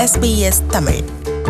SBS Tamil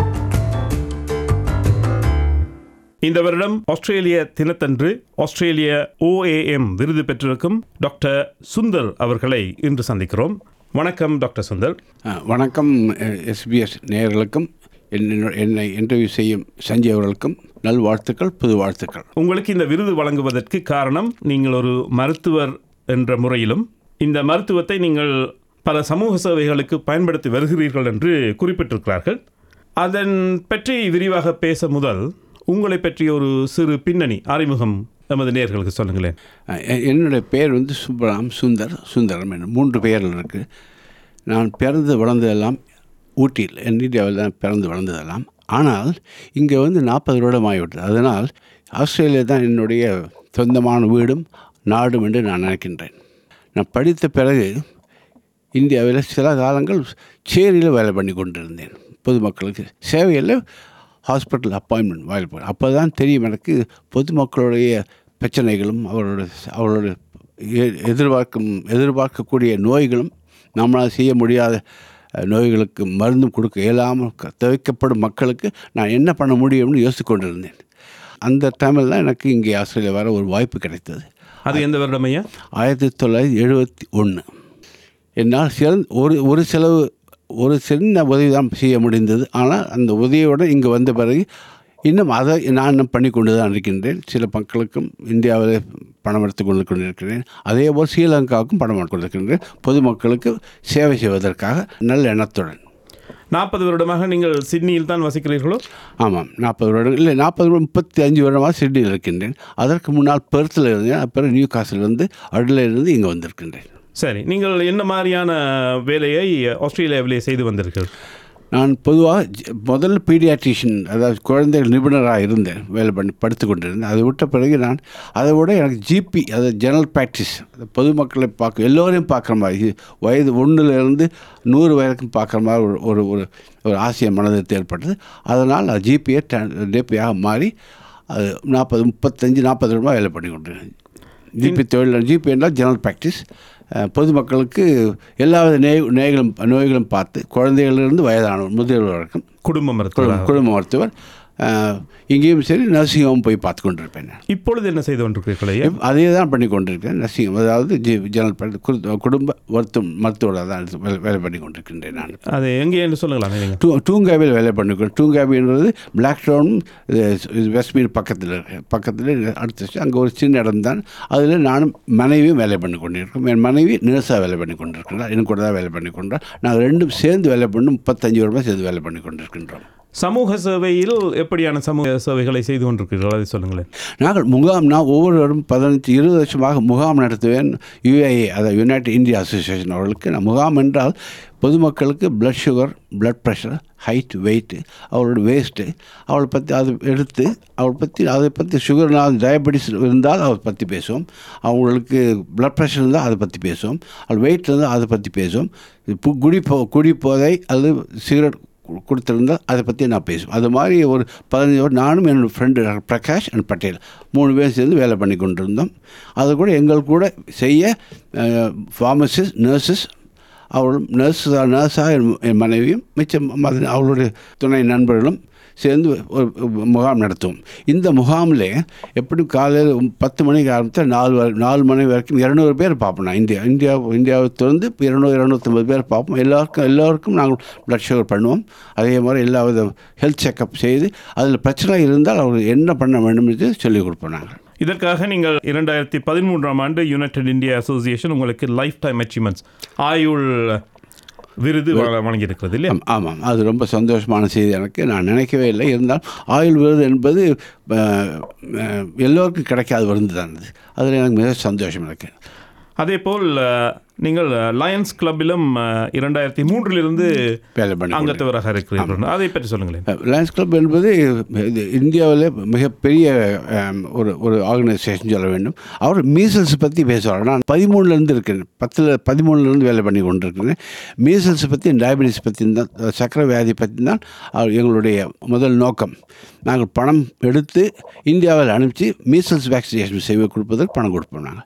இந்த வருடம் ஆஸ்திரேலிய தினத்தன்று ஆஸ்திரேலிய ஓஏஎம் விருது பெற்றிருக்கும் டாக்டர் சுந்தர் அவர்களை இன்று சந்திக்கிறோம் வணக்கம் டாக்டர் சுந்தர் ஆ, வணக்கம் எஸ்பிஎஸ் நேயர்களுக்கும் என்னை என்னை இன்டர்வியூ செய்யும் சஞ்சய் அவர்களுக்கும் நல்வாழ்த்துக்கள் புது வாழ்த்துக்கள் உங்களுக்கு இந்த விருது வழங்குவதற்கு காரணம் நீங்கள் ஒரு மருத்துவர் என்ற முறையிலும் இந்த மருத்துவத்தை நீங்கள் பல சமூக சேவைகளுக்கு பயன்படுத்தி வருகிறீர்கள் என்று குறிப்பிட்டிருக்கிறார்கள் அதன் பற்றி விரிவாக பேச முதல் உங்களை பற்றி ஒரு சிறு பின்னணி அறிமுகம் எமது நேயர்களுக்கு சொல்லுங்களேன் ஆ, எ- என்னுடைய பெயர் வந்து சுப்பராம் சுந்தர் சுந்தரம் என மூன்று பெயர்கள் இருக்குது நான் பிறந்து வளர்ந்ததெல்லாம் ஊட்டியில் என் இந்தியாவில் தான் பிறந்து வளர்ந்ததெல்லாம் ஆனால் இங்கே வந்து நாற்பது வருடம் ஆகிவிட்டது அதனால் ஆஸ்திரேலியா தான் என்னுடைய சொந்தமான வீடும் நாடும் என்று நான் நினைக்கின்றேன் நான் படித்த பிறகு இந்தியாவில் சில காலங்கள் சேரியில் வேலை பண்ணி கொண்டிருந்தேன் பொதுமக்களுக்கு சேவையில் ஹாஸ்பிட்டல் அப்பாயின்மெண்ட் வாயில் போய் அப்போ தான் தெரியும் எனக்கு பொதுமக்களுடைய பிரச்சனைகளும் அவரோட அவரோட எ- எதிர்பார்க்கும் எதிர்பார்க்கக்கூடிய நோய்களும் நம்மளால் செய்ய முடியாத அஹ், நோய்களுக்கு மருந்தும் கொடுக்க இயலாமல் க- தவிக்கப்படும் மக்களுக்கு நான் என்ன பண்ண முடியும்னு யோசித்து கொண்டிருந்தேன் அந்த டைமில் தான் எனக்கு இங்கே ஆஸ்திரேலியா வர ஒரு வாய்ப்பு கிடைத்தது அது எந்த வருடம் ஐயா ஆயிரத்தி தொள்ளாயிரத்தி எழுபத்தி ஒன்று என்னால் சிறந்த ஒரு ஒரு செலவு ஒரு சின்ன உதவி தான் செய்ய முடிந்தது ஆனால் அந்த உதவியோடு இங்கே வந்த பிறகு இன்னும் அதை நான் இன்னும் பண்ணி கொண்டு தான் இருக்கின்றேன் சில மக்களுக்கும் இந்தியாவில் பணம் எடுத்து கொண்டு கொண்டிருக்கிறேன் அதே போல் ஸ்ரீலங்காவுக்கும் பணம் எடுத்து கொண்டிருக்கின்றேன் பொதுமக்களுக்கு சேவை செய்வதற்காக நல்ல எண்ணத்துடன் நாற்பது வருடமாக நீங்கள் சிட்னியில் தான் வசிக்கிறீர்களோ ஆமாம் நாற்பது வருடம் இல்லை நாற்பது வருடம் முப்பத்தி அஞ்சு வருடமாக சிட்னியில் இருக்கின்றேன் அதற்கு முன்னால் பெர்த்தில் இருந்தேன் அப்புறம் நியூ காசிலிருந்து இருந்து இங்கே வந்திருக்கின்றேன் சரி நீங்கள் என்ன மாதிரியான வேலையை ஆஸ்திரேலியாவிலே செய்து வந்தீர்கள் நான் பொதுவாக ஜ- முதல்ல பீடியாட்ரிஷியன் அதாவது குழந்தைகள் நிபுணராக இருந்தேன் வேலை பண்ணி படுத்து கொண்டிருந்தேன் அதை விட்ட பிறகு நான் அதை விட எனக்கு ஜிபி அதாவது ஜெனரல் ப்ராக்டிஸ் பொதுமக்களை பார்க்க எல்லோரையும் பார்க்குற மாதிரி இது வயது ஒன்றுலேருந்து நூறு வயதுக்கும் பார்க்குற மாதிரி ஒரு ஒரு ஒரு ஒரு ஆசைய மனதில் ஏற்பட்டது அதனால் நான் ஜிபியை டேபியாக மாறி அது நாற்பது முப்பத்தஞ்சு நாற்பது ரூபாய் வேலை பண்ணி கொண்டிருக்கேன் ஜிபி தொழில் ஜிபி என்றால் ஜெனரல் ப்ராக்டிஸ் அஹ், பொதுமக்களுக்கு எல்லா வித நோய் நோய்களும் நோய்களும் பார்த்து குழந்தைகளிலிருந்து வயதானவர் முதியவர் வரைக்கும் குடும்ப மருத்துவர் குடும்ப குடும்ப மருத்துவர் அஹ், இங்கேயும் சரி நர்சிங் ஹோம் போய் பார்த்து கொண்டிருப்பேன் நான். இப்பொழுது என்ன செய்து கொண்டிருக்கிறீர்கள் ஐயா இப்- அதே தான் பண்ணி கொண்டிருக்கேன் நர்சிங் home, அதாவது ஜி ஜெனரல் ப்ராக்டிஸ் குடு- குடும்ப மருத்துவம் மருத்துவராக தான் வேலை வேலை பண்ணி கொண்டிருக்கின்றேன் நான் அது எங்கே என்று சொல்லுங்களா நீங்கள் டூ டூங்காவில் வேலை பண்ணிக்கிறோம் டூங்காவின்றது பிளாக் டவுன் வெஸ்ட்மீர் பக்கத்தில் இருக்கு பக்கத்தில் அடுத்த அங்கே ஒரு சின்ன இடம் தான் அதில் நானும் மனைவியும் வேலை பண்ணி கொண்டிருக்கோம் என் மனைவி நர்ஸாக வேலை பண்ணி கொண்டிருக்கிறார் என் கூட தான் வேலை பண்ணி கொண்டார் நாங்கள் ரெண்டும் சேர்ந்து வேலை பண்ணி முப்பத்தஞ்சு வருடம் சேர்ந்து வேலை பண்ணி கொண்டிருக்கின்றோம் சமூக சேவையில் எப்படியான சமூக சேவைகளை செய்து கொண்டிருக்கிறீர்கள் அதை சொல்லுங்களேன் நாங்கள் முகாம் நான் ஒவ்வொருவரும் பதினஞ்சு இருபது வருஷமாக முகாம் நடத்துவேன் யுஏஏ அதாவது யுனைடெட் இந்தியா அசோசியேஷன் அவர்களுக்கு நான் முகாம் என்றால் பொதுமக்களுக்கு blood sugar blood pressure height weight அவளோட வேஸ்ட்டு அவளை பற்றி அதை எடுத்து அவளை பற்றி அதை பற்றி சுகர்னால் டயபெட்டிஸ் இருந்தால் அதை பற்றி பேசுவோம் அவங்களுக்கு blood ப்ரெஷர் இருந்தால் அதை பற்றி பேசுவோம் அவள் வெயிட் இருந்தால் அதை பற்றி பேசுவோம் பு- குடி போ குடி போதை அல்லது சிகரெட் கு- கொடுத்திருந்தால் அதை பற்றி நான் பேசுவேன் அது மாதிரி ஒரு பதினஞ்சு வருடம் நானும் என்னோடய ஃப்ரெண்டு பிரகாஷ் அண்ட் பட்டேல் மூணு பேரும் சேர்ந்து வேலை பண்ணி கொண்டிருந்தோம் அது கூட எங்கள் கூட செய்ய ஃபார்மசிஸ்ட் நர்சஸ் அவளும் நர்ஸாக நர்ஸாக என் என் மனைவியும் மிச்சம் மத- அவளுடைய துணை நண்பர்களும் சேர்ந்து ஒரு முகாம் நடத்துவோம் இந்த முகாமில் எப்படி காலையில் பத்து மணிக்கு ஆரம்பித்தா நாலு வரை நாலு மணி வரைக்கும் இரநூறு பேர் பார்ப்போம் நான் இந்தியா இந்தியா இந்தியாவை திறந்து இரநூறு இரநூத்தம்பது பேர் பார்ப்போம் எல்லாருக்கும் எல்லாருக்கும் நாங்கள் ப்ளட் சுகர் பண்ணுவோம் அதே மாதிரி எல்லா வித ஹெல்த் செக்கப் செய்து அதில் பிரச்சனை இருந்தால் அவர் என்ன பண்ண வேண்டும் என்று சொல்லிக் கொடுப்போம் நாங்கள் இதற்காக நீங்கள் இரண்டாயிரத்தி பதிமூன்றாம் ஆண்டு யுனைடெட் இந்தியா அசோசியேஷன் உங்களுக்கு லைஃப் டைம் அச்சீவ்மெண்ட்ஸ் ஆயுள் விருது வழ- வழங்கியிருக்கிறது இல்லையா ஆம், ஆமாம் அது ரொம்ப சந்தோஷமான செய்தி எனக்கு நான் நினைக்கவே இல்லை இருந்தால் ஆயுள் விருது என்பது அஹ், அஹ், எல்லோருக்கும் கிடைக்காத விருந்து தான் அது அதில் எனக்கு மிக சந்தோஷம் எனக்கு அதே போல் அஹ், நீங்கள் லயன்ஸ் கிளப்பிலும் அஹ், இரண்டாயிரத்தி மூன்றிலிருந்து வேலை பண்ணி அங்கத்தவராக இருக்கிறீர்கள் அதை பற்றி சொல்லுங்களேன் லயன்ஸ் கிளப் என்பது இது இந்தியாவில் மிகப்பெரிய அம், ஒரு ஒரு ஆர்கனைசேஷன் சொல்ல வேண்டும் அவர் மீசல்ஸ் பற்றி பேசுவார் நான் பதிமூணுலேருந்து இருக்கேன் பத்தில் பதிமூணுலேருந்து வேலை பண்ணி கொண்டிருக்கிறேன் மீசல்ஸ் பற்றி டயபெட்டிஸ் பற்றி தான் சக்கரை வியாதி பற்றி தான் அவர் எங்களுடைய முதல் நோக்கம் நாங்கள் பணம் எடுத்து இந்தியாவில் அனுப்பிச்சு மீசல்ஸ் வேக்சினேஷன் செய்ய கொடுப்பதற்கு பணம் கொடுப்போம் நாங்கள்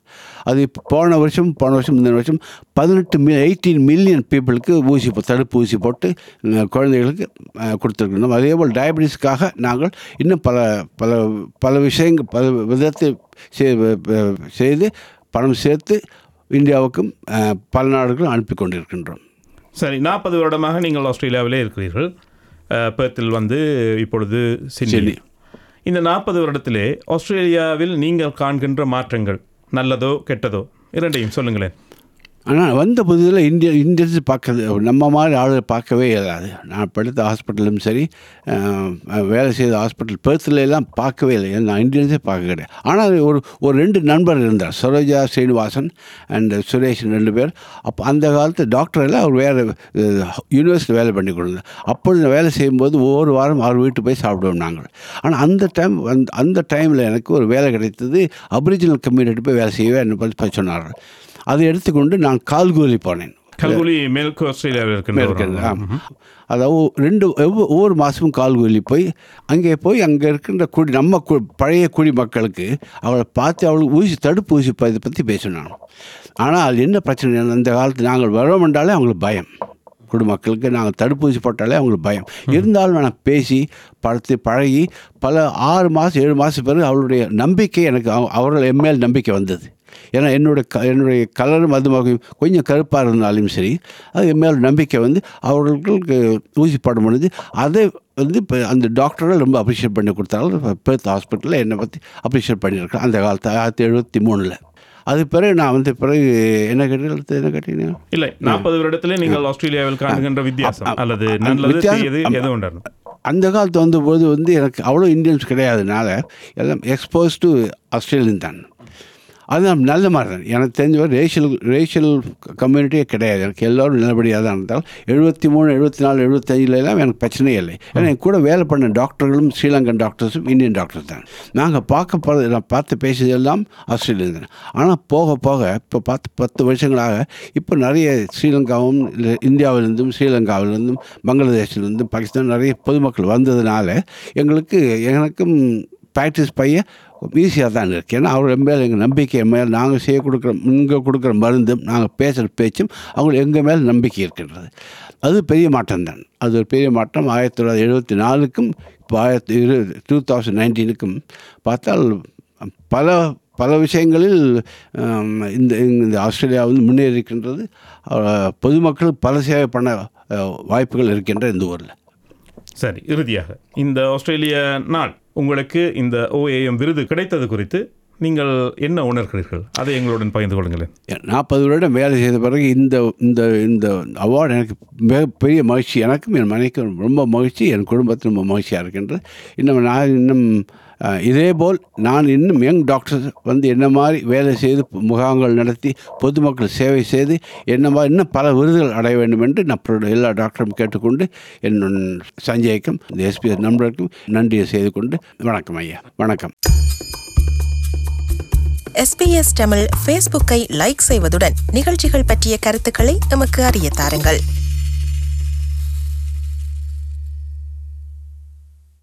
அது இப்போ போன வருஷம் போன வருஷம் இந்த வருஷம் பதினெட்டு மி எயிட்டீன் மில்லியன் பீப்புளுக்கு ஊசி போ- தடுப்பு ஊசி போட்டு அஹ், குழந்தைகளுக்கு அஹ், கொடுத்துருக்கணும் அதே போல் டயபெட்டிஸ்க்காக நாங்கள் இன்னும் பல பல பல விஷயங்கள் பல விதத்தை செய்- செய்து பணம் சேர்த்து இந்தியாவுக்கும் அஹ், பல நாடுகளும் அனுப்பி கொண்டிருக்கின்றோம் சரி நாற்பது வருடமாக நீங்கள் ஆஸ்திரேலியாவிலே இருக்கிறீர்கள் அஹ், பெர்த்தில் வந்து இப்பொழுது சிட்னி சிட்னி. இந்த நாற்பது வருடத்திலே ஆஸ்திரேலியாவில் நீங்கள் காண்கின்ற மாற்றங்கள் நல்லதோ கெட்டதோ இரண்டையும் சொல்லுங்களேன் ஆனால் வந்த புதுதில் இந்திய இந்தியன்ஸ் பார்க்கறது நம்ம மாதிரி ஆளுகளை பார்க்கவே இயலாது நான் படுத்த ஹாஸ்பிட்டலும் சரி அஹ், வேலை செய்த ஹாஸ்பிட்டல் பெர்த்தில் எல்லாம் பார்க்கவே இல்லை ஏன்னா நான் இந்தியன்ஸே பார்க்க கிடையாது ஆனால் ஒரு ஒரு ரெண்டு நண்பர் இருந்தார் சரோஜா ஸ்ரீனிவாசன் அண்ட் சுரேஷ் ரெண்டு பேர் அப்போ அந்த காலத்து டாக்டர் எல்லாம் அவர் வேறு யூனிவர்சிட்டி வேலை பண்ணி கொடுத்தார் அப்பொழுது நான் வேலை செய்யும்போது ஒவ்வொரு வாரம் அவர் வீட்டு போய் சாப்பிடுவோம் நாங்கள் ஆனால் அந்த டைம் அந்த அந்த டைமில் எனக்கு ஒரு வேலை கிடைத்தது அபிரிஜினல் கம்யூனிட்டி போய் வேலை செய்யவே என்ன பற்றி சொன்னார்கள் அதை எடுத்துக்கொண்டு நான் கால்கூலி போனேன் கல்குலி மேற்கு ஆஸ்திரேலியாவில் இருக்கின்ற ஒரு- இருக்கிறது ஆமாம் அதாவது ரெண்டு ஒவ்வொரு ஒவ்வொரு மாதமும் கால்கூலி போய் அங்கே போய் அங்கே இருக்கின்ற குடி நம்ம கு பழைய குடிமக்களுக்கு அவளை பார்த்து அவளுக்கு ஊசி தடுப்பு ஊசி ப- இதை பற்றி பேசினான் ஆனால் அது என்ன பிரச்சனை அந்த காலத்தில் நாங்கள் வரோம் என்றாலே அவங்களுக்கு பயம் குடிமக்களுக்கு நாங்கள் தடுப்பூசி போட்டாலே அவங்களுக்கு பயம் இருந்தாலும் நான் பேசி படுத்து பழகி பல ஆறு மாதம் ஏழு மாதம் பிறகு அவளுடைய நம்பிக்கை எனக்கு அவ- அவர்கள் எம்மேல் நம்பிக்கை வந்தது ஏன்னா என்னுடைய க என்னுடைய கலரும் அது கொஞ்சம் கருப்பாக இருந்தாலும் சரி அது என் மேல் நம்பிக்கை வந்து அவர்களுக்கு ஊசி போட முடியுது அதை வந்து இப்போ அந்த டாக்டர்கள் ரொம்ப அப்ரிஷியேட் பண்ணி கொடுத்தாங்க பெர்த் ஹாஸ்பிட்டலில் என்னை பற்றி அப்ரிஷியேட் பண்ணியிருக்கேன் அந்த காலத்து ஆயிரத்தி எழுபத்தி மூணில் அது பிறகு நான் வந்து பிறகு என்ன கேட்டீங்க என்ன கேட்டீங்க இல்லை நாற்பது வருடத்திலே நீங்கள் ஆஸ்திரேலியாவில் காணுகின்ற வித்தியாசம் அல்லது நல்லது வித்தியாசம், தீயது ஆமா. எது உண்டாகும் அந்த காலத்து வந்தபோது வந்து எனக்கு அவ்வளோ இந்தியன்ஸ் கிடையாதுனால எல்லாம் எக்ஸ்போஸ் டு ஆஸ்திரேலியன் தான் அது நான் நல்ல மாதிரி தான் எனக்கு தெரிஞ்ச ரேஷியல் ரேஷியல் கம்யூனிட்டியே கிடையாது எனக்கு எல்லோரும் நல்லபடியாக தான் இருந்தாலும் எழுபத்தி மூணு எழுபத்தி நாலு எழுபத்தஞ்சில் எல்லாம் எனக்கு பிரச்சனையே இல்லை ஏன்னா என் கூட வேலை பண்ண டாக்டர்களும் ஸ்ரீலங்கன் டாக்டர்ஸும் இந்தியன் டாக்டர்ஸ் தான் நாங்கள் பார்க்க போகிறது நான் பார்த்து பேசியது எல்லாம் ஆஸ்திரேலியன் தான் ஆனால் போக போக இப்போ பார்த்து பத்து வருஷங்களாக இப்போ நிறைய ஸ்ரீலங்காவும் இல்லை இந்தியாவிலிருந்தும் ஸ்ரீலங்காவிலிருந்தும் பங்களாதேஷிலிருந்தும் பாகிஸ்தான் நிறைய பொதுமக்கள் வந்ததுனால எங்களுக்கு எனக்கும் ப்ராக்டிஸ் பைய ஈஸியாக தான் இருக்குது ஏன்னா அவர் மேல் எங்கள் நம்பிக்கை என் மேல் நாங்கள் செய்ய கொடுக்குற இங்கே கொடுக்குற மருந்தும் நாங்கள் பேசுகிற பேச்சும் அவங்களுக்கு எங்கள் மேல் நம்பிக்கை இருக்கின்றது அது பெரிய மாற்றம் தான் அது ஒரு பெரிய மாற்றம் ஆயிரத்தி தொள்ளாயிரத்தி எழுபத்தி நாலுக்கும் இப்போ ஆயிரத்தி இரு டூ தௌசண்ட் நைன்டீனுக்கும் பார்த்தால் பல பல விஷயங்களில் ஆம், இந்த இந்த ஆஸ்திரேலியா வந்து முன்னேறி இருக்கின்றது அஹ், பொதுமக்கள் பல சேவை பண்ண அஹ், வாய்ப்புகள் இருக்கின்ற இந்த ஊரில் சரி இறுதியாக இந்த ஆஸ்திரேலிய நாள் உங்களுக்கு இந்த ஓஏஎம் விருது கிடைத்தது குறித்து நீங்கள் என்ன உணர்கிறீர்கள் அதை எங்களுடன் பகிர்ந்து கொள்ளுங்களேன் நாற்பது வருடம் வேலை செய்த பிறகு இந்த இந்த இந்த அவார்டு எனக்கு மிகப்பெரிய மகிழ்ச்சி எனக்கும் என் மனைவிக்கும் ரொம்ப மகிழ்ச்சி என் குடும்பத்தில் ரொம்ப மகிழ்ச்சியாக இருக்கின்றது இன்னும் நான் இன்னும் அஹ், இதேபோல் நான் இன்னும் யங் டாக்டர்ஸ் வந்து என்ன மாதிரி வேலை செய்து முகாம்கள் நடத்தி பொதுமக்கள் சேவை செய்து என்ன மாதிரி இன்னும் பல விருதுகள் அடைய வேண்டும் என்று நான் எல்லா டாக்டரும் கேட்டுக்கொண்டு என் சஞ்சய்க்கும் இந்த எஸ்பிஎஸ் நண்பருக்கும் நன்றியை செய்து கொண்டு வணக்கம் ஐயா வணக்கம் எஸ்பிஎஸ் தமிழ் ஃபேஸ்புக்கை லைக் செய்வதுடன் நிகழ்ச்சிகள் பற்றிய கருத்துக்களை எமக்கு அறிய தாருங்கள்